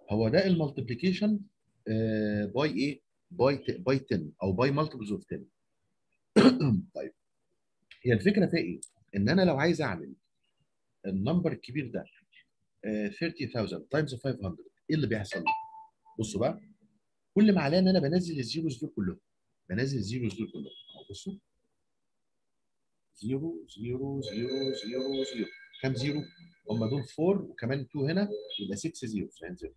هو ده المالتيبليكيشن باي ايه باي باي 10 او باي مالتيبلز اوف 10 طيب هي الفكره في ايه ان انا لو عايز اعمل النمبر الكبير ده آه، 30000 تايمز 500 ايه اللي بيحصل بصوا بقى كل ما عليا ان انا بنزل الزيروز دول كلهم بنزل الزيروز دول كلهم أهو بصوا زيرو زيرو زيرو زيرو زيرو كام زيرو؟ هم دول 4 وكمان 2 هنا يبقى 6 زيروز هينزلوا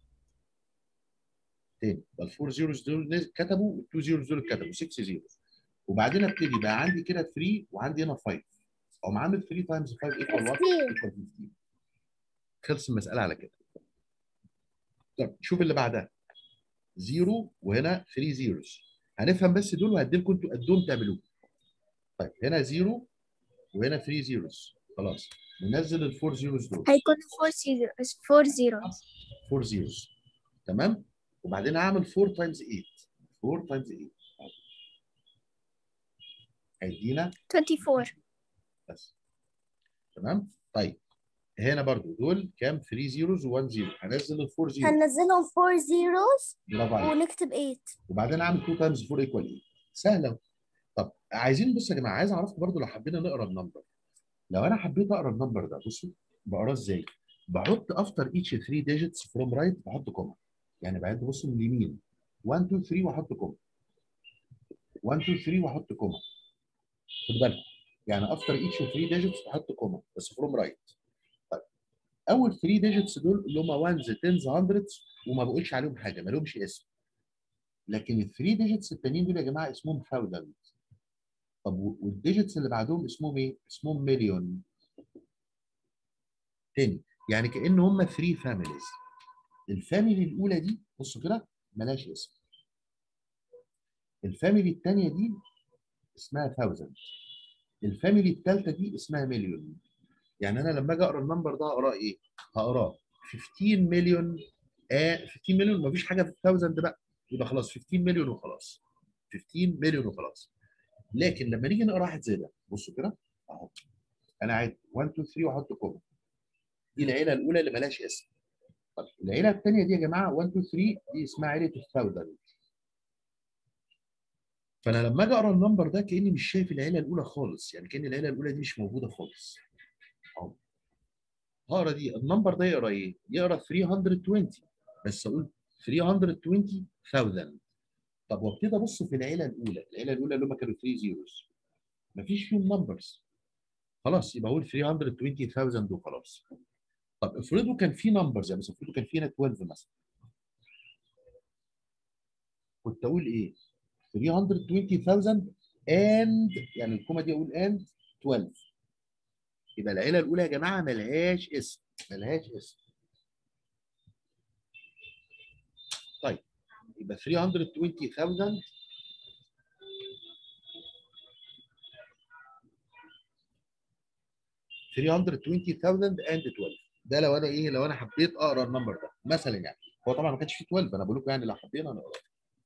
تاني يبقى الفور زيروز دول نز- كتبوا والتو زيروز دول كتبوا 6 زيروز وبعدين ابتدي بقى عندي كده 3 وعندي هنا 5 اقوم عامل 3 تايمز 5 ايكوال وات؟ 15. ايكوال 15 خلص المساله على كده طب شوف اللي بعدها زيرو وهنا 3 زيروز هنفهم بس دول وهدي لكم انتوا قدهم تعملوه طيب هنا زيرو وهنا 3 زيروز خلاص ننزل الفور زيروز دول هيكون 4 zeros 4 zeros 4 زيروز تمام وبعدين اعمل 4 تايمز 8 4 تايمز 8 هيدينا 24 بس تمام طيب هنا برضو دول كام 3 زيروز و1 زيرو هنزل ال 4 زيروز هننزلهم 4 zeros برافو عليك ونكتب 8 وبعدين اعمل 2 تايمز 4 ايكوال 8 سهله طب عايزين بصوا يا جماعه عايز اعرفكم برضو لو حبينا نقرا النمبر لو انا حبيت اقرا النمبر ده بصوا بقراه ازاي بحط افتر ايتش 3 ديجيتس فروم رايت بحط كوما يعني بعد بصوا من اليمين 1 2 3 واحط كوما 1 2 3 واحط كوما خد بالك يعني افتر ايتش 3 ديجيتس بحط كوما بس فروم رايت طيب اول 3 ديجيتس دول اللي هم 1 10 100 وما بقولش عليهم حاجه ما لهمش اسم لكن ال 3 ديجيتس التانيين دول يا جماعه اسمهم ثاوزند طب والديجيتس اللي بعدهم اسمهم ايه؟ اسمهم مليون تاني يعني كأن هم 3 فاميليز الفاميلي الأولى دي بصوا كده ملهاش اسم الفاميلي الثانية دي اسمها ثاوزند الفاميلي الثالثة دي اسمها مليون يعني أنا لما أجي أقرأ النمبر ده هقراه إيه؟ هقراه 15 مليون آه 15 مليون مفيش حاجة في الثاوزند بقى يبقى خلاص 15 مليون وخلاص 15 مليون وخلاص لكن لما نيجي نقرا واحد زي ده بصوا كده اهو انا عايز 1 2 3 واحط كوما دي العيله الاولى اللي ملهاش اسم طب العيله الثانيه دي يا جماعه 1 2 3 دي اسمها عيله الثاوزند فانا لما اجي اقرا النمبر ده كاني مش شايف العيله الاولى خالص يعني كان العيله الاولى دي مش موجوده خالص اهو هقرا دي النمبر ده يقرا ايه؟ يقرا 320 بس اقول 320000 طب وابتدي ابص في العيله الاولى العيله الاولى اللي هم كانوا 3 زيروز مفيش فيهم نمبرز خلاص يبقى اقول 320000 وخلاص طب افرضوا كان في نمبرز يعني مثلا افرضوا كان في هنا 12 مثلا كنت اقول ايه 320000 and يعني الكومه دي اقول and 12 يبقى العيله الاولى يا جماعه ملهاش اسم ملهاش اسم طيب يبقى 320000 320000 and 12 ده لو انا ايه لو انا حبيت اقرا النمبر ده مثلا يعني هو طبعا ما كانش فيه 12 انا بقول لكم يعني لو حبينا نقرا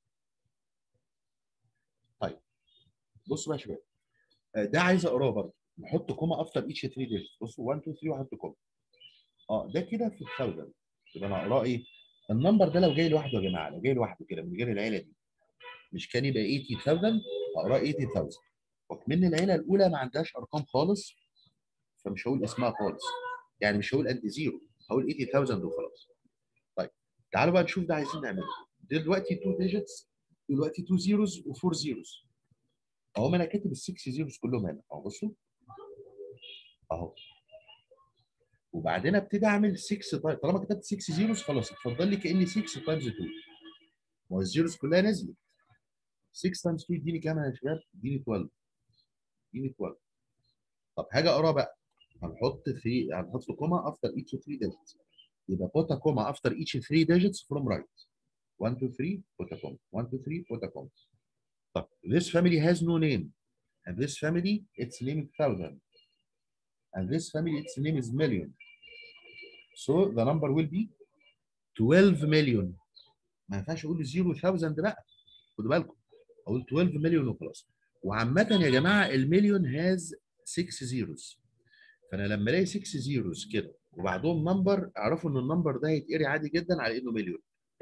طيب بصوا بقى يا شباب آه، ده عايز اقراه برضه نحط كوما افتر ايتش 3 ديجيت بصوا 1 2 3 واحط كوما اه ده كده في الثاوزند يبقى انا اقراه ايه النمبر ده لو جاي لوحده يا جماعه لو جاي لوحده كده من غير العيله دي مش كان يبقى 80000 اقراه 80000 وكمان العيله الاولى ما عندهاش ارقام خالص فمش هقول اسمها خالص يعني مش هقول قد زيرو هقول 80000 وخلاص طيب تعالوا بقى نشوف ده عايزين نعمله دلوقتي 2 ديجيتس دلوقتي 2 زيروز و4 زيروز اهو ما انا كاتب ال 6 زيروز كلهم هنا اهو بصوا اهو وبعدين ابتدي اعمل 6 طيب طالما كتبت 6 زيروز خلاص اتفضل لي كاني 6 تايمز 2 ما هو الزيروز كلها نزلت 6 تايمز 2 يديني كام يا شباب؟ يديني 12 يديني 12 طب هاجي اقرا بقى هنحط في هنحط كوما افتر ايتش 3 ديجيتس يبقى put a comma after each 3 digits from right 1 2 3 put a comma 1 2 3 put a comma طب this family has no name and this family its name is thousand and this family its name is million so the number will be 12 million ما ينفعش اقول 0000 بقى خدوا بالكم اقول 12 مليون وخلاص وعامة يا جماعة المليون هاز 6 زيروز فانا لما الاقي 6 زيروز كده وبعدهم نمبر اعرفوا ان النمبر ده هيتقري عادي جدا على انه مليون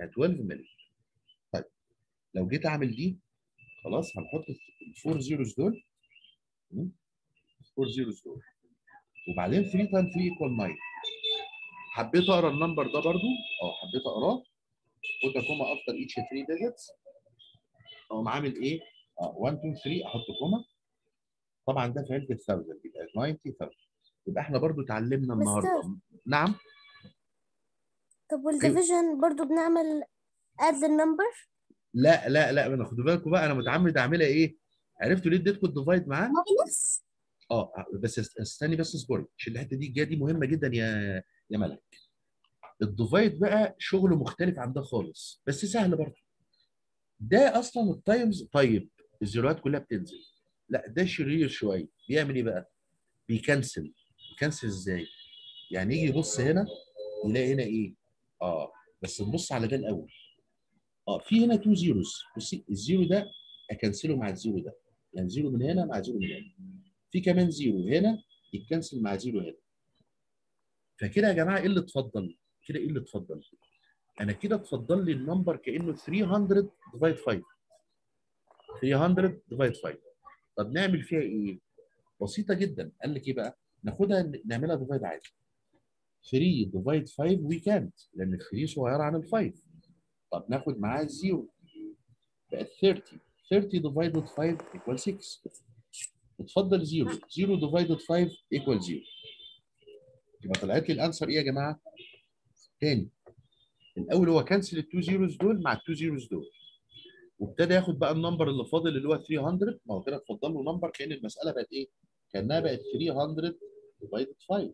يعني 12 ملي طيب لو جيت اعمل دي خلاص هنحط الفور زيروز دول الفور زيروز دول وبعدين 3 تايم 3 ايكوال 9 حبيت اقرا النمبر ده برضو اه حبيت اقراه قلت كوما افتر ايتش 3 ديجيتس اقوم عامل ايه؟ اه 1 2 3 احط كوما طبعا ده في علبه 1000 يبقى 90000 يبقى احنا برضو اتعلمنا النهارده نعم طب والديفيجن برضو بنعمل add للنمبر لا لا لا انا خدوا بالكم بقى انا متعمد اعملها ايه؟ عرفتوا ليه اديتكم الديفايد معاه؟ ماينس اه بس است- استني بس اصبري عشان الحته دي الجايه دي مهمه جدا يا يا ملك الديفايد بقى شغله مختلف عن ده خالص بس سهل برضه ده اصلا التايمز طيب الزيروات كلها بتنزل لا ده شرير شويه بيعمل ايه بقى؟ بيكنسل بيكنسل ازاي؟ يعني يجي يبص هنا يلاقي هنا ايه؟ اه بس نبص على ده الاول اه في هنا تو زيروز بصي الزيرو ده اكنسله مع الزيرو ده يعني زيرو من هنا مع زيرو من هنا في كمان زيرو هنا يتكنسل مع زيرو هنا فكده يا جماعه ايه اللي اتفضل؟ كده ايه اللي اتفضل؟ انا كده اتفضل لي النمبر كانه 300 ديفايد 5 300 ديفايد 5 طب نعمل فيها ايه؟ بسيطه جدا قال لك ايه بقى؟ ناخدها نعملها ديفايد عادي 3 ديفايد 5 وي كانت لان ال 3 صغيره عن ال 5 طب ناخد معاها الزيرو بقت 30 30 ديفايدد 5 ايكوال 6 اتفضل زيرو زيرو ديفايدد 5 ايكوال زيرو يبقى طلعت لي الانسر ايه يا جماعه؟ تاني الاول هو كنسل التو زيروز دول مع التو زيروز دول وابتدى ياخد بقى النمبر اللي فاضل اللي هو 300 ما هو كده اتفضل له نمبر كان المساله بقت ايه؟ كانها بقت 300 ديفايدد 5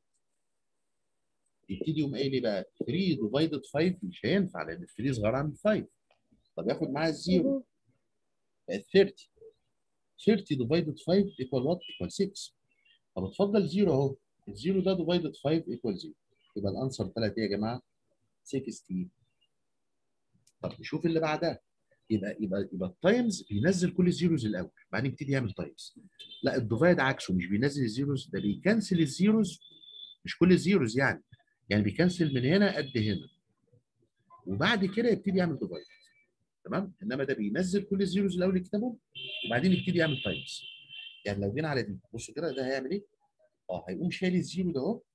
يبتدي يقوم قايل ايه بقى 3 ديفايدد 5 مش هينفع لان ال 3 صغيره عن ال 5 طب ياخد معاها الزيرو بقت 30 30 ديفايدد 5 ايكوال وات؟ ايكوال 6 طب اتفضل زيرو اهو الزيرو ده ديفايدد 5 ايكوال 0 يبقى الانسر طلعت ايه يا جماعه؟ 16 طب نشوف اللي بعدها يبقى يبقى يبقى التايمز بينزل كل الزيروز الاول بعدين يبتدي يعمل تايمز لا الديفايد عكسه مش بينزل الزيروز ده بيكنسل الزيروز مش كل الزيروز يعني يعني بيكنسل من هنا قد هنا وبعد كده يبتدي يعمل ديفايد تمام انما ده بينزل كل الزيروز الاول يكتبهم وبعدين يبتدي يعمل تايمز يعني لو جينا على دي بصوا كده ده هيعمل ايه؟ اه هيقوم شايل الزيرو ده اهو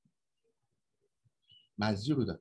مع الزيرو ده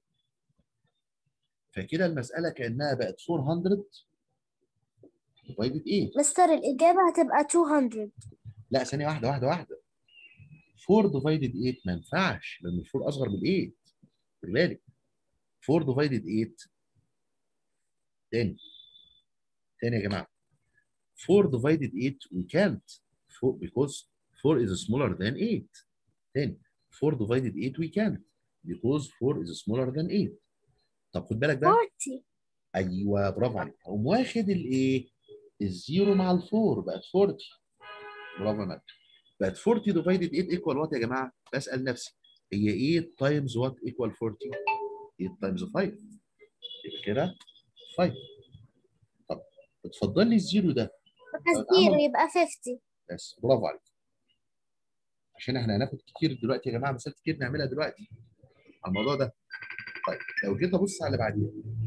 فكده المساله كانها بقت 400 ديفايدد ايه؟ مستر الإجابة هتبقى 200 لا ثانيه واحده واحده واحده 4 ديفايدد 8 ما ينفعش لان ال 4 اصغر من 8 خلي بالك 4 ديفايدد 8 تاني تاني يا جماعه 4 divided 8 we can't for, because 4 is smaller than 8 تاني 4 divided 8 we can't because 4 is smaller than 8 طب خد بالك بقى 40 ايوه برافو عليك اقوم واخد الايه الزيرو مع الفور بقت 40 برافو يا مجد بقت 40 divided 8 equal what يا جماعه بسال نفسي هي 8 times what equal 40 8 times 5 يبقى كده 5 طب اتفضل لي الزيرو ده زيرو يبقى 50 بس برافو عليك عشان احنا هناخد كتير دلوقتي يا جماعه مسائل كتير نعملها دلوقتي على الموضوع ده طيب لو جيت ابص على اللي بعديها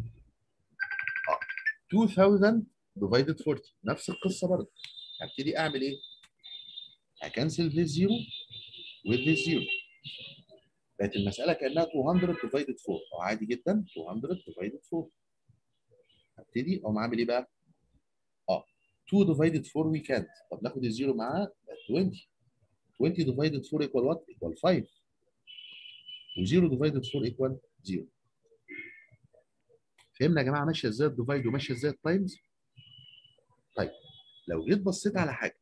اه 2000 ديفايدد 40 نفس القصه برضه هبتدي اعمل ايه؟ هكنسل ذي زيرو وذي زيرو بقت المساله كانها 200 ديفايدد 4 اه عادي جدا 200 ديفايدد 4 هبتدي اقوم عامل ايه بقى؟ اه 2 ديفايدد 4 وي كانت طب ناخد الزيرو معاها بقت 20 20 ديفايدد 4 ايكوال وات؟ ايكوال 5 و0 ديفايدد 4 ايكوال 0 فهمنا يا جماعه ماشيه ازاي الديفايد وماشيه ازاي التايمز؟ طيب لو جيت بصيت على حاجه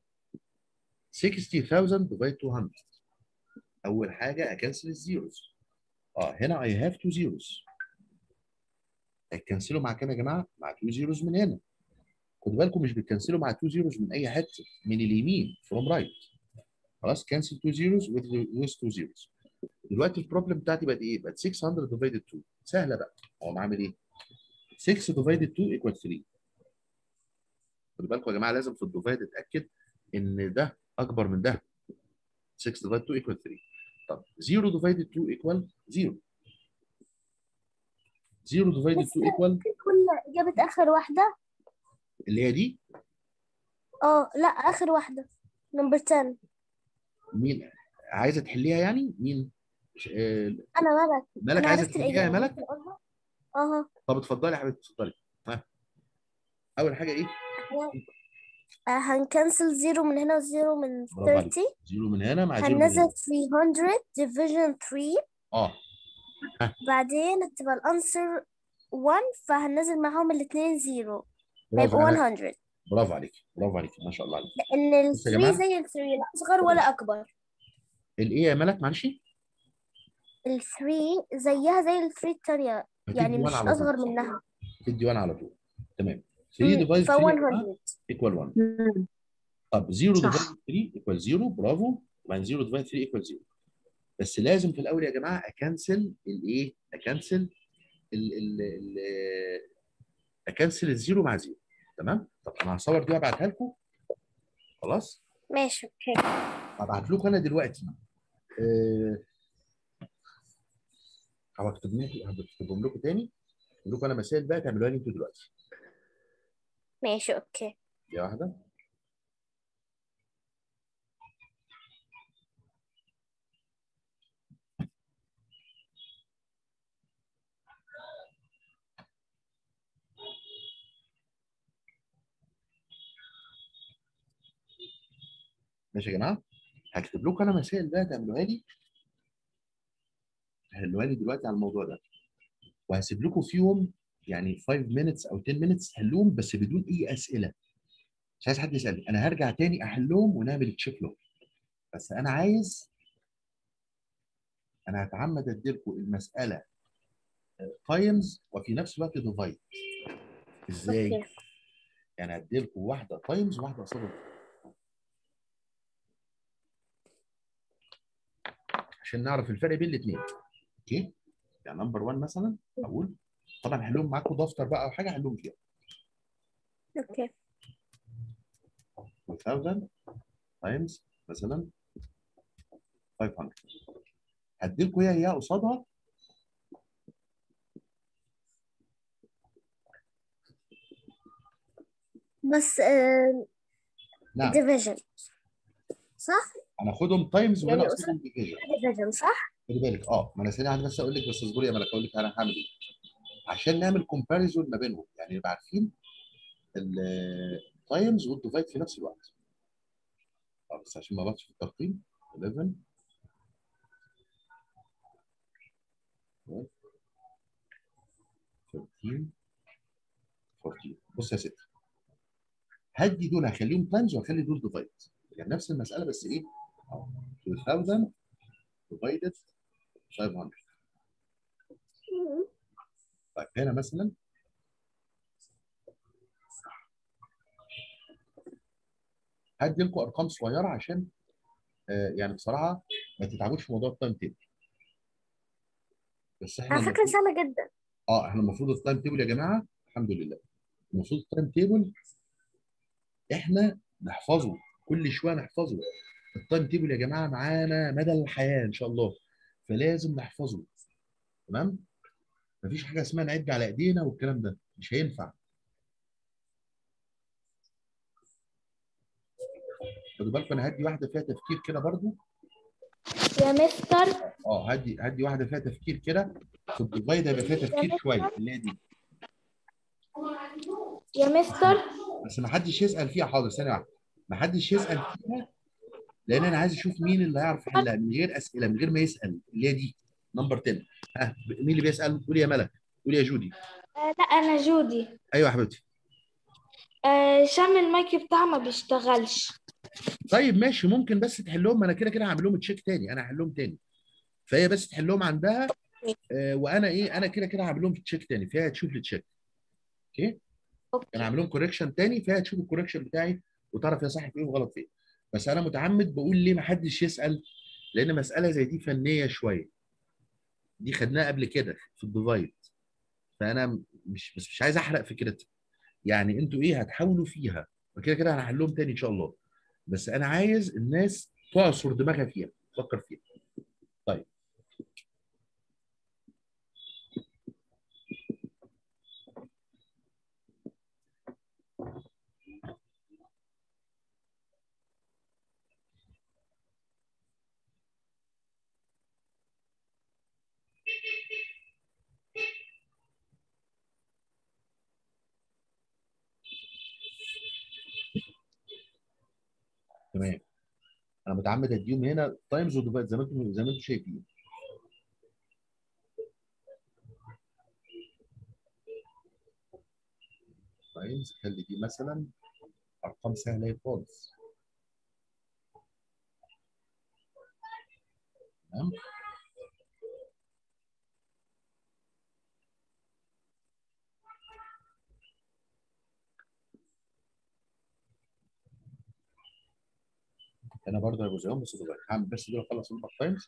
60000 ديفايد 200 اول حاجه اكنسل الزيروز اه هنا اي هاف تو زيروز هتكنسلوا مع كام يا جماعه؟ مع تو زيروز من هنا خدوا بالكم مش بتكنسلوا مع تو زيروز من اي حته من اليمين فروم رايت خلاص كنسل تو زيروز وذ تو زيروز دلوقتي البروبلم بتاعتي بقت ايه؟ بقت 600 ديفايدد 2 سهله بقى اقوم عامل ايه؟ 6 ديفايدد 2 ايكوال 3 خدوا بالكم يا جماعه لازم في الديفايد اتاكد ان ده اكبر من ده 6 ديفايد 2 ايكوال 3 طب 0 ديفايدد 2 ايكوال 0 0 ديفايدد بس 2 ايكوال كل إجابة آخر واحدة اللي هي دي اه لا آخر واحدة نمبر 10 مين عايزه تحليها يعني مين ش- آه، أنا ملك ملك أنا عايزه عرفت تحليها يا الإجابة ملك ممكن أقولها؟ اه طب اتفضلي يا حبيبتي اتفضلي ها اول حاجه ايه آه، هنكنسل زيرو من هنا وزيرو من برافو عليك. 30 زيرو من هنا مع زيرو من هننزل هنا 300 division 3 اه بعدين هتبقى الأنسر 1 فهننزل معاهم الاتنين زيرو برافو هيبقوا أنا- 100 برافو عليك برافو عليك ما شاء الله عليك لأن ال بصوا يا 3 جماعة. زي ال 3 لا أصغر ولا أكبر الايه يا ملك معلش ال 3 زيها زي ال 3 التانية يعني هتدي مش 1 على طول أصغر منها تدي 1 على طول تمام 3 ديفايد ف 3 100 ايكوال 1 مم. طب 0 صح. ديفايد 3 ايكوال 0 برافو وبعدين 0 ديفايد 3 ايكوال 0 بس لازم في الاول يا جماعه اكنسل الايه اكنسل ال ال ال اكنسل الزيرو مع زيرو تمام طب انا هصور دي وابعتها لكم خلاص ماشي اوكي هبعت لكم انا دلوقتي آه، هكتب هكتبهم لكم تاني اقول لكم انا مسائل بقى تعملوها لي انتوا دلوقتي ماشي اوكي دي واحده ماشي يا جماعه هكتب لكم انا مسائل بقى تعملوها لي تحلوها لي دلوقتي على الموضوع ده وهسيب لكم فيهم يعني 5 minutes او 10 minutes تحلوهم بس بدون اي اسئله مش عايز حد يسالني انا هرجع تاني احلهم ونعمل تشيك لهم بس انا عايز انا هتعمد اديلكم المساله تايمز وفي نفس الوقت ديفايد ازاي؟ اوكي يعني هديلكم واحده تايمز وواحده قصاد عشان نعرف الفرق بين الاثنين اوكي يعني نمبر 1 مثلا اقول طبعا هحلهم معاكم دفتر بقى او حاجه هحلهم فيها اوكي 1000 تايمز مثلا 500 هديلكم هي هي قصادها بس آه نعم division صح؟ هناخدهم تايمز وهنا يعني قصادهم ديفيجن division صح؟ خلي بالك اه ما انا ثانيه واحده بس اقول لك بس اصبري يا ملك اقول لك انا هعمل ايه عشان نعمل كومباريزون ما بينهم يعني نبقى عارفين التايمز والديفايد في نفس الوقت اه بس عشان ما غلطش في الترقيم 11 12 13 14 بص يا ستي هدي دول هخليهم تايمز وهخلي دول ديفايد يعني نفس المساله بس ايه اه 2000 divided 500 طيب هنا مثلا هدي لكم ارقام صغيره عشان آه يعني بصراحه ما تتعبوش في موضوع التايم تيبل بس احنا على فكرة المفروض سهلة جدا اه احنا المفروض التايم تيبل يا جماعه الحمد لله المفروض التايم تيبل احنا نحفظه كل شويه نحفظه التايم تيبل يا جماعه معانا مدى الحياه ان شاء الله فلازم نحفظه تمام مفيش حاجه اسمها نعد على ايدينا والكلام ده مش هينفع خدوا بالكم انا هدي واحده فيها تفكير كده برضو يا مستر اه هدي هدي واحده فيها تفكير كده في الديفايد هيبقى فيها تفكير شويه اللي هي دي يا مستر بس ما حدش يسال فيها حاضر ثانيه واحده ما حدش يسال فيها لان انا عايز اشوف مين اللي هيعرف يحلها من غير اسئله من غير ما يسال اللي هي دي نمبر 10 ها مين اللي بيسال قولي يا ملك قولي يا جودي آه لا انا جودي ايوه يا حبيبتي آه شام المايك بتاعها ما بيشتغلش طيب ماشي ممكن بس تحلهم ما انا كده كده هعمل لهم تشيك تاني انا هحلهم تاني فهي بس تحلهم عندها آه وانا ايه انا كده كده هعمل لهم تشيك تاني فهي هتشوف التشيك اوكي انا اوكي هعمل لهم كوريكشن تاني فهي هتشوف الكوريكشن بتاعي وتعرف هي صح في ايه وغلط في ايه بس انا متعمد بقول ليه ما حدش يسال لان مساله زي دي فنيه شويه دي خدناها قبل كده في الديفايد فانا مش بس مش عايز احرق فكرتها يعني انتوا ايه هتحاولوا فيها وكده كده انا هحلهم تاني ان شاء الله بس انا عايز الناس تعصر دماغها فيها تفكر فيها طيب تمام انا متعمد اديهم هنا تايمز وديفايد زي ما انتم زي ما انتم شايفين تايمز خلي دي مثلا ارقام سهله اهي خالص تمام انا برضه هيبقوا زيهم بس ديفايد هعمل بس دول اخلص الباك تايمز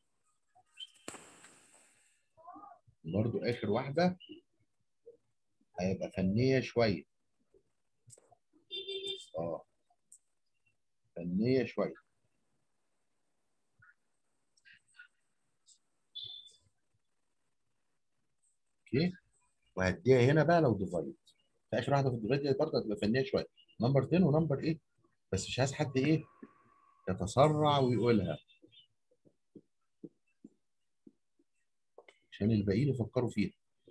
برضه اخر واحده هيبقى فنيه شويه اه فنيه شويه اوكي وهديها هنا بقى لو ديفايد في اخر واحده في الديفايد دي برضه هتبقى فنيه شويه نمبر 10 ونمبر ايه بس مش عايز حد ايه يتسرع ويقولها عشان الباقيين يفكروا فيها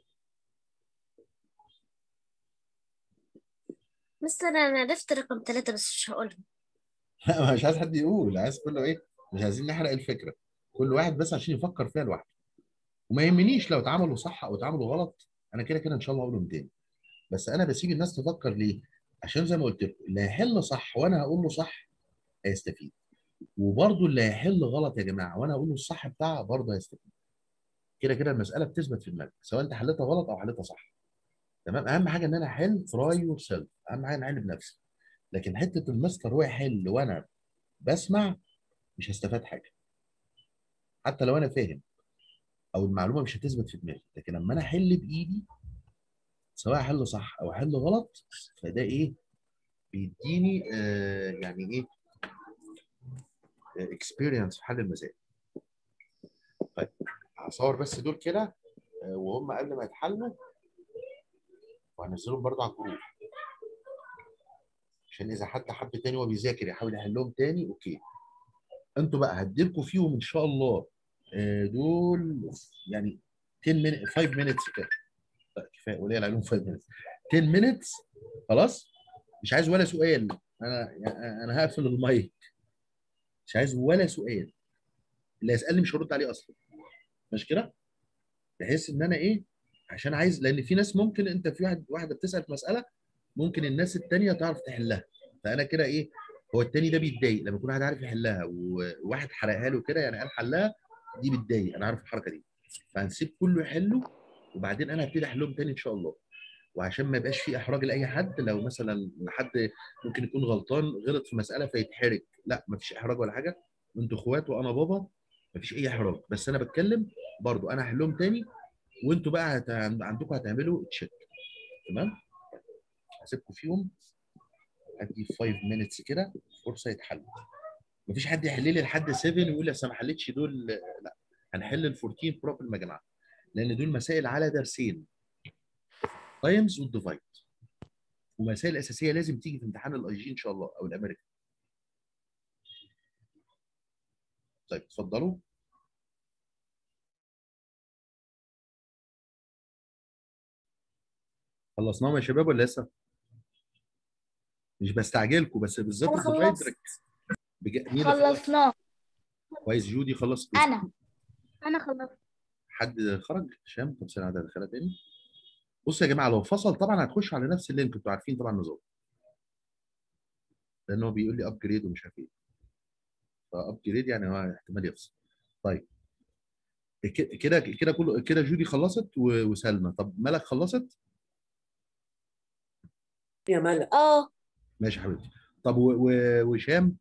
مستر انا عرفت رقم ثلاثة بس مش هقولها لا مش عايز حد يقول عايز كله ايه مش عايزين نحرق الفكره كل واحد بس عشان يفكر فيها لوحده وما يهمنيش لو اتعملوا صح او اتعملوا غلط انا كده كده ان شاء الله هقولهم تاني بس انا بسيب الناس تفكر ليه عشان زي ما قلت لكم اللي هيحل صح وانا هقول له صح هيستفيد وبرضه اللي هيحل غلط يا جماعه وانا اقول له الصح بتاعه برضه هيستفيد كده كده المساله بتثبت في دماغك سواء انت حلتها غلط او حلتها صح تمام اهم حاجه ان انا احل تراي يور سيلف اهم حاجه ان احل بنفسي لكن حته المستر هو يحل وانا بسمع مش هستفاد حاجه حتى لو انا فاهم او المعلومه مش هتثبت في دماغي لكن لما انا احل بايدي سواء احل صح او احل غلط فده ايه بيديني آه يعني ايه اكسبيرينس في حل المسائل طيب هصور بس دول كده آه، وهم قبل ما يتحلوا وهنزلهم برضه على الجروب عشان اذا حد حب تاني وهو بيذاكر يحاول يحلهم تاني اوكي انتوا بقى هديلكوا فيهم ان شاء الله آه، دول يعني 10 minutes 5 minutes كده لا، كفايه قليل عليهم 5 minutes 10 minutes خلاص مش عايز ولا سؤال انا يعني انا هقفل المايك مش عايز ولا سؤال اللي يسالني مش هرد عليه اصلا مش كده بحيث ان انا ايه عشان عايز لان في ناس ممكن انت في واحد واحده بتسال في مساله ممكن الناس التانيه تعرف تحلها فانا كده ايه هو التاني ده بيتضايق لما يكون واحد عارف يحلها وواحد حرقها له كده يعني قال حلها دي بتضايق انا عارف الحركه دي فهنسيب كله يحله وبعدين انا هبتدي احلهم تاني ان شاء الله وعشان ما يبقاش في احراج لاي حد لو مثلا حد ممكن يكون غلطان غلط في مساله فيتحرج لا مفيش احراج ولا حاجه انتوا اخوات وانا بابا مفيش اي احراج بس انا بتكلم برضو انا هحلهم تاني وانتوا بقى هت... عندكم هتعملوا تشيك تمام هسيبكم فيهم ادي 5 minutes كده فرصه يتحلوا مفيش حد يحل لي لحد 7 ويقول لي اصل ما حلتش دول لا هنحل ال 14 بروبلم يا جماعه لان دول مسائل على درسين تايمز والديفايد ومسائل اساسيه لازم تيجي في امتحان الاي جي ان شاء الله او الامريكان طيب اتفضلوا خلصناهم يا شباب ولا لسه؟ مش بستعجلكم بس بالذات أنا الديفايد خلصت. ركز بج... مين اللي خلص؟ خلصناه كويس جودي خلص انا انا خلصت حد خرج هشام طب ثانيه واحده ادخلها تاني بص يا جماعه لو فصل طبعا هتخش على نفس اللينك انتوا عارفين طبعا النظام لان هو بيقول لي ابجريد ومش عارف ايه فابجريد يعني هو احتمال يفصل طيب ك- كده كده كله كده جودي خلصت و- وسلمى طب ملك خلصت يا ملك اه ماشي يا حبيبتي طب و- و- وهشام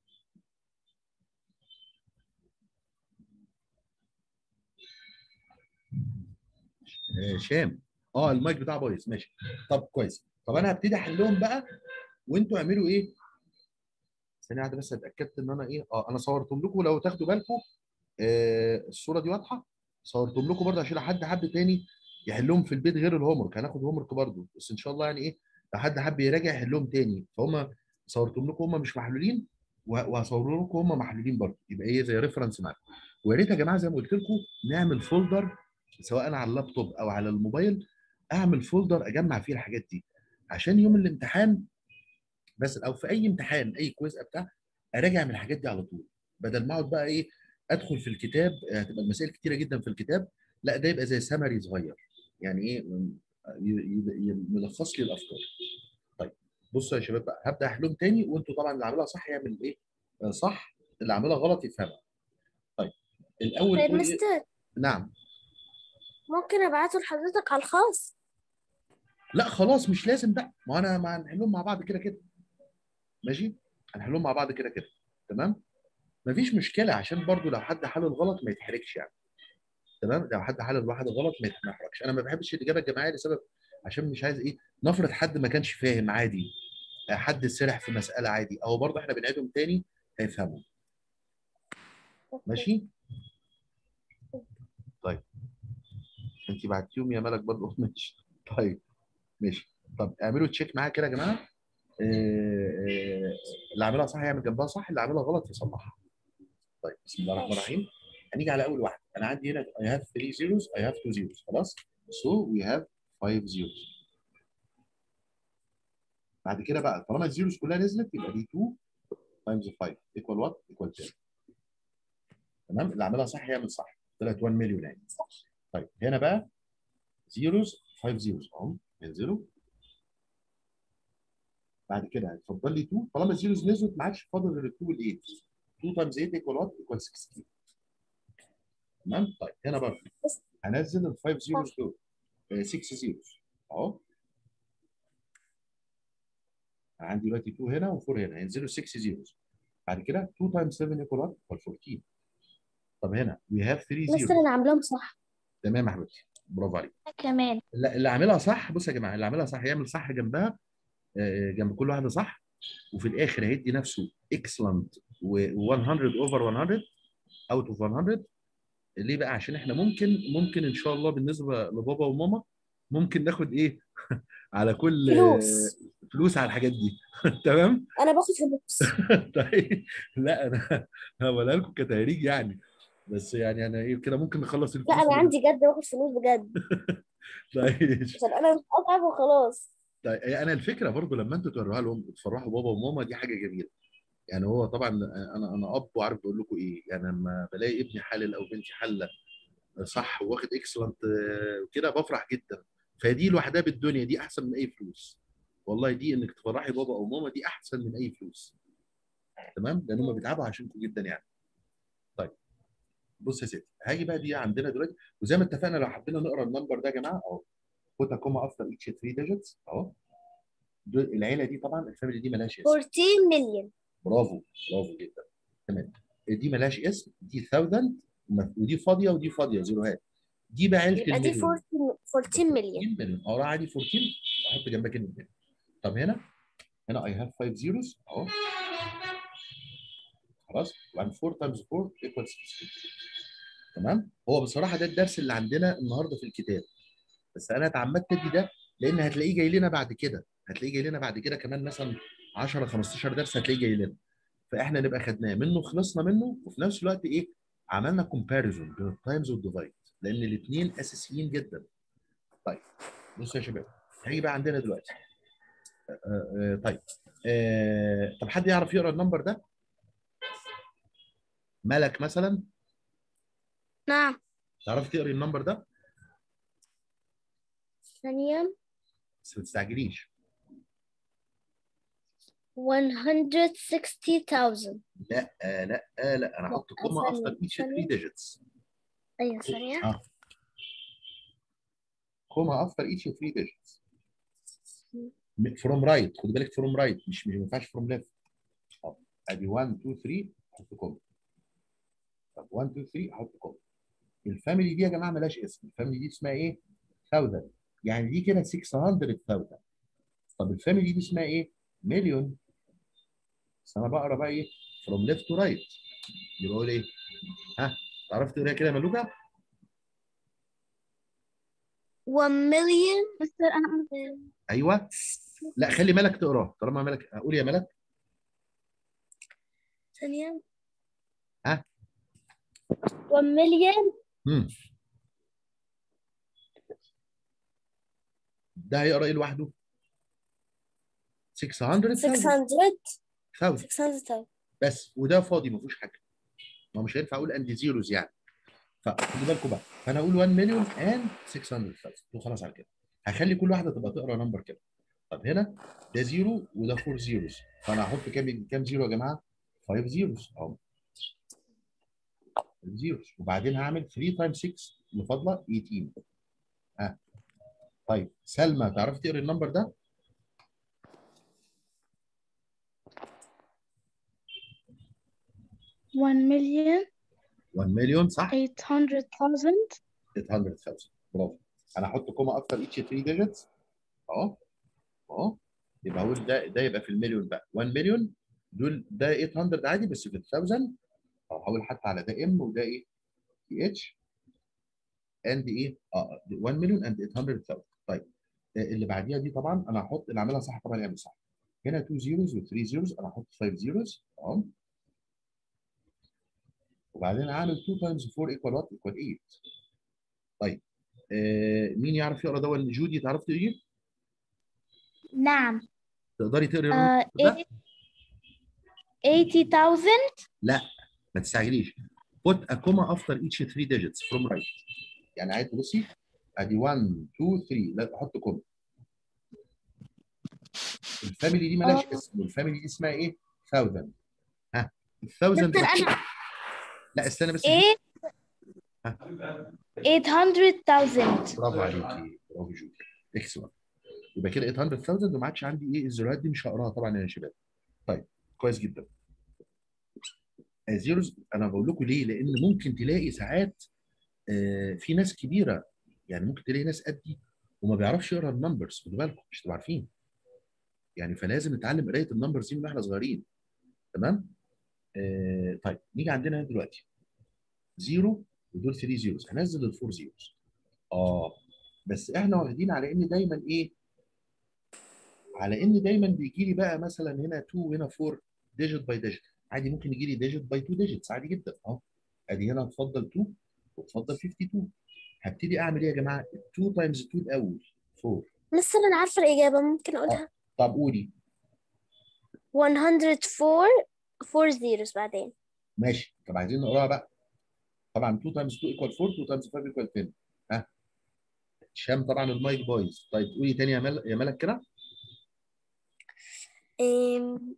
آه، هشام اه المايك بتاعه بايظ ماشي طب كويس طب انا هبتدي احلهم بقى وانتوا اعملوا ايه ثانيه واحده بس اتاكدت ان انا ايه اه انا صورتهم لكم لو تاخدوا بالكم آه الصوره دي واضحه صورتهم لكم برضه عشان لو حد حب تاني يحلهم في البيت غير الهوم ورك هناخد هوم ورك برضه بس ان شاء الله يعني ايه لو حد حب يراجع يحلهم تاني فهم صورتهم لكم هم مش محلولين وه- وهصور لكم هم محلولين برضه يبقى ايه زي ريفرنس معاكم ويا ريت يا جماعه زي ما قلت لكم نعمل فولدر سواء انا على اللابتوب او على الموبايل اعمل فولدر اجمع فيه الحاجات دي عشان يوم الامتحان بس او في اي امتحان اي كويز بتاع اراجع من الحاجات دي على طول بدل ما اقعد بقى ايه ادخل في الكتاب آه، هتبقى المسائل كتيره جدا في الكتاب لا ده يبقى زي سمري صغير يعني ايه م- ي- ي- يلخص لي الافكار طيب بصوا يا شباب بقى هبدا احلهم تاني وانتوا طبعا اللي عاملها صح يعمل ايه آه، صح اللي عاملها غلط يفهمها طيب الاول طيب قول إيه؟ مستر نعم ممكن ابعته لحضرتك على الخاص لا خلاص مش لازم بقى ما انا ما هنحلهم مع بعض كده كده ماشي هنحلهم مع بعض كده كده تمام مفيش مشكله عشان برضو لو حد حل الغلط ما يتحرجش يعني تمام لو حد حل الواحد غلط ما يتحرجش انا ما بحبش الاجابه الجماعيه لسبب عشان مش عايز ايه نفرض حد ما كانش فاهم عادي آه، حد سرح في مساله عادي او برضه احنا بنعيدهم تاني هيفهموا ماشي طيب انت بعتيهم يا ملك برضه ماشي طيب ماشي طب اعملوا تشيك معايا كده يا جماعه آه، آه، اللي عاملها صح يعمل جنبها صح اللي عاملها غلط يصلحها طيب بسم الله الرحمن الرحيم هنيجي على اول واحد انا عندي هنا I have 3 zeros I have 2 zeros خلاص so we have 5 zeros بعد كده بقى طالما الزيروز كلها نزلت يبقى دي 2 times 5 equal what equal 10 تمام اللي عاملها صح يعمل صح طلعت 1 مليون يعني طيب هنا بقى زيروز 5 زيروز اهو ينزلوا بعد كده هيتفضل لي 2 طالما الزيروز نزلت ما عادش فاضل غير ال 2 وال 8 2 تايمز 8 ايكوال وات ايكوال 16 تمام طيب هنا برضه هنزل ال 5 زيروز دول 6 زيروز اهو عندي دلوقتي 2 هنا و4 هنا هينزلوا 6 زيروز بعد كده 2 تايمز 7 ايكوال وات ايكوال 14 طب هنا وي هاف 3 مستر زيروز انا عاملاهم صح تمام يا حبيبتي برافو عليك كمان اللي اللي عاملها صح بص يا جماعه اللي عاملها صح يعمل صح جنبها آه، جنب كل واحده صح وفي الاخر هيدي نفسه اكسلنت و100 اوفر 100 اوت اوف 100 ليه بقى عشان احنا ممكن ممكن ان شاء الله بالنسبه لبابا وماما ممكن ناخد ايه على كل فلوس. آه، فلوس على الحاجات دي تمام انا باخد فلوس طيب لا انا انا بقولها لكم كتهريج يعني بس يعني انا ايه كده ممكن نخلص لا الفلوس انا عندي جد باخد فلوس بجد طيب عشان انا مش اتعب وخلاص طيب انا الفكره برضو لما انتوا توريها لهم تفرحوا بابا وماما دي حاجه جميله يعني هو طبعا انا انا اب وعارف بقول لكم ايه يعني لما بلاقي ابني حلل او بنتي حله صح واخد اكسلنت كده بفرح جدا فدي لوحدها بالدنيا دي احسن من اي فلوس والله دي انك تفرحي بابا او ماما دي احسن من اي فلوس تمام لان هم بيتعبوا عشانكم جدا يعني طيب بص يا ستي هاجي بقى دي عندنا دلوقتي وزي ما اتفقنا لو حبينا نقرا النمبر ده يا جماعه اهو put a comma after each 3 digits اهو دول- العيله دي طبعا الفاميلي دي ملهاش اسم 14 مليون برافو برافو جدا تمام دي ملهاش اسم دي 1000 ودي فاضيه ودي فاضيه زيروهات دي بقى عيله يبقى دي المليون 14 14 مليون 14 مليون اه عادي 14 احط جنبها كلمه مليون طب هنا هنا اي هاف 5 زيروز اهو خلاص وبعدين 4 تايمز 4 ايكوال 16 تمام هو بصراحه ده الدرس اللي عندنا النهارده في الكتاب بس انا اتعمدت ادي ده لان هتلاقيه جاي لنا بعد كده هتلاقيه جاي لنا بعد كده كمان مثلا 10 15 درس هتلاقيه جاي لنا فاحنا نبقى خدناه منه خلصنا منه وفي نفس الوقت ايه عملنا كومباريزون بين التايمز والديفايد لان الاثنين اساسيين جدا طيب بصوا يا شباب هيجي بقى عندنا دلوقتي آه آه طيب آه طب حد يعرف يقرا النمبر ده ملك مثلا نعم تعرف تقري النمبر ده ثانية بس ما تستعجليش 160,000 لا آه لا آه لا انا هحط كوما ثانية، افتر each ثانية. 3 digits أيوة ثانية اه كوما افتر each 3 digits فروم رايت خد بالك فروم رايت مش مش ما ينفعش فروم ليفت اه ادي 1 2 3 احط كوما طب 1 2 3 احط كوما الفاميلي دي يا جماعه مالهاش اسم الفاميلي دي اسمها ايه 1000 يعني دي كده 600000 طب الفاميلي دي اسمها ايه مليون بس انا بقرا بقى ايه فروم ليفت تو رايت يبقى اقول ايه ها تعرف تقرا كده يا ملوكه 1 مليون مستر انا ايوه لا خلي ملك تقراه طالما ملك قول يا ملك ثانية ها 1 مليون امم ده هيقرا ايه لوحده 600 600 1000 600,000 بس وده فاضي ما فيهوش حاجه ما مش هينفع اقول اند زيروز يعني فخدوا بالكم بقى فانا اقول 1 مليون اند 600,000 وخلاص على كده هخلي كل واحده تبقى تقرا نمبر كده طب هنا ده زيرو وده 4 زيروز فانا هحط كام كام زيرو يا جماعه 5 زيروز اهو 5 زيروز وبعدين هعمل 3 تايم 6 اللي فاضله 18 ها طيب سلمى تعرفي تقري النمبر ده one million 1 مليون صح eight hundred thousand 800000 برافو انا هحط كوما افتر اتش 3 ديجيتس اهو اهو يبقى هقول ده ده يبقى في المليون بقى 1 مليون دول ده 800 عادي بس في 1000 او هقول حتى على ده ام وده ايه تي اتش اند ايه اه 1 مليون اند 800000 طيب آه، اللي بعديها دي طبعا انا هحط اللي عاملها صح طبعا يعمل صح هنا 2 زيروز و 3 زيروز انا هحط 5 زيروز اهو وبعدين هعمل 2 تايمز 4 ايكوال وات ايكوال 8 طيب آه مين يعرف يقرا ده ولا جودي تعرف تقري نعم تقدري تقري uh, ده؟ eight- eighty thousand ما تستعجليش put a comma after each three digits from right يعني عايز تبصي ادي 1 2 3 لا احط كوما الفاميلي دي مالهاش آه. اسم والفاميلي دي اسمها ايه 1000 ها ال 1000 دكتور انا لا استنى بس eight eight hundred thousand برافو عليكي برافو جودي اكسلنت يبقى كده 800000 وما عادش عندي ايه الزيروهات دي مش هقراها طبعا يا شباب طيب كويس جدا الزيروز انا بقول لكم ليه لان ممكن تلاقي ساعات آه، في ناس كبيره يعني ممكن تلاقي ناس قدي وما بيعرفش يقرا النمبرز خدوا بالكم مش تبقوا عارفين يعني فلازم نتعلم قرايه النمبرز دي من واحنا صغيرين تمام آه طيب نيجي عندنا هنا دلوقتي زيرو ودول 3 زيروز هنزل الفور زيروز اه بس احنا واخدين على ان دايما ايه على ان دايما بيجي لي بقى مثلا هنا 2 وهنا 4 ديجيت باي ديجيت عادي ممكن يجي لي ديجيت باي 2 ديجيتس عادي جدا اهو ادي هنا اتفضل 2 واتفضل 52 هبتدي اعمل ايه يا جماعه 2 تايمز 2 الاول 4 لسه انا عارفه الاجابه ممكن اقولها طب قولي 104 4 zeros بعدين ماشي طب عايزين نقراها بقى طبعا 2 تايمز 2 ايكوال 4 2 تايمز 5 ايكوال 10 ها هشام طبعا المايك بايظ طيب قولي تاني يا مل... يا ملك كده أم،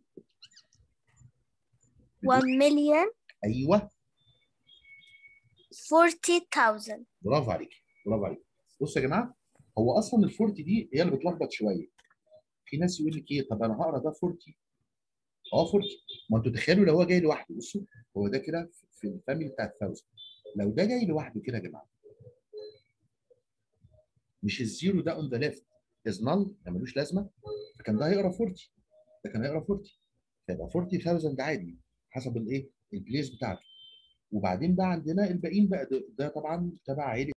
1 million ايوه 40,000 برافو عليك برافو عليك بصوا يا جماعه هو اصلا ال 40 دي هي اللي بتلخبط شويه في ناس يقول لك ايه طب انا هقرا ده 40 اه 40 ما انتوا تخيلوا لو هو جاي لوحده بصوا هو ده كده في الفاميلي بتاع 1000 لو ده جاي لوحده كده يا جماعه مش الزيرو ده اون ذا ليفت از نل ده ملوش لازمه فكان ده هيقرا 40 ده كان هيقرا 40 فيبقى 40000 عادي حسب الايه البليس بتاعته وبعدين بقى عندنا الباقيين بقى ده, ده طبعا تبع عيله